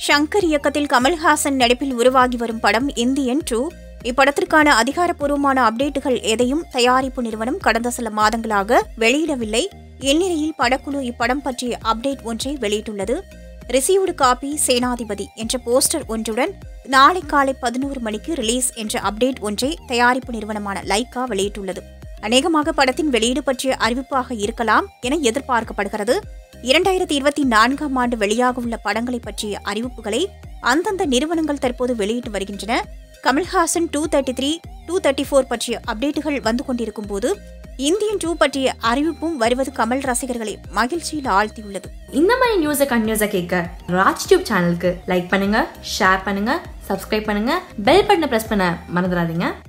ஷங்கர் இயக்கத்தில் கமல்ஹாசன் நடிப்பில் உருவாகி வரும் படம் இந்தியன் டூ இப்படத்திற்கான அதிகாரப்பூர்வமான அப்டேட்டுகள் எதையும் தயாரிப்பு நிறுவனம் கடந்த சில மாதங்களாக வெளியிடவில்லை இந்நிலையில் படக்குழு இப்படம் பற்றிய அப்டேட் ஒன்றை வெளியிட்டுள்ளது ரிசீவ்டு காப்பி சேனாதிபதி என்ற போஸ்டர் ஒன்றுடன் நாளை காலை பதினோரு மணிக்கு ரிலீஸ் என்ற அப்டேட் ஒன்றை தயாரிப்பு நிறுவனமான லைக்கா வெளியிட்டுள்ளது அநேகமாக படத்தின் வெளியீடு பற்றிய அறிவிப்பாக இருக்கலாம் என எதிர்பார்க்கப்படுகிறது இரண்டாயிரத்தி இருபத்தி நான்காம் ஆண்டு வெளியாக உள்ள படங்களை பற்றிய அறிவிப்புகளை அந்தந்த நிறுவனங்கள் தற்போது வெளியிட்டு வருகின்றன Kamal Haasan two thirty three two thirty four பற்றிய அப்டேட்டுகள் வந்து கொண்டிருக்கும் போது இந்தியன் டூ பற்றிய அறிவிப்பும் வருவது கமல் ரசிகர்களை மகிழ்ச்சியில் ஆழ்த்தியுள்ளது இந்த மாதிரி நியூஸை கண்டினியூஸாக கேட்க ராஜ் டியூப் சேனலுக்கு லைக் பண்ணுங்க ஷேர் பண்ணுங்க சப்ஸ்கிரைப் பண்ணுங்க பெல் பட்டனை ப்ரெஸ் பண்ண மறந்துடாதீங்க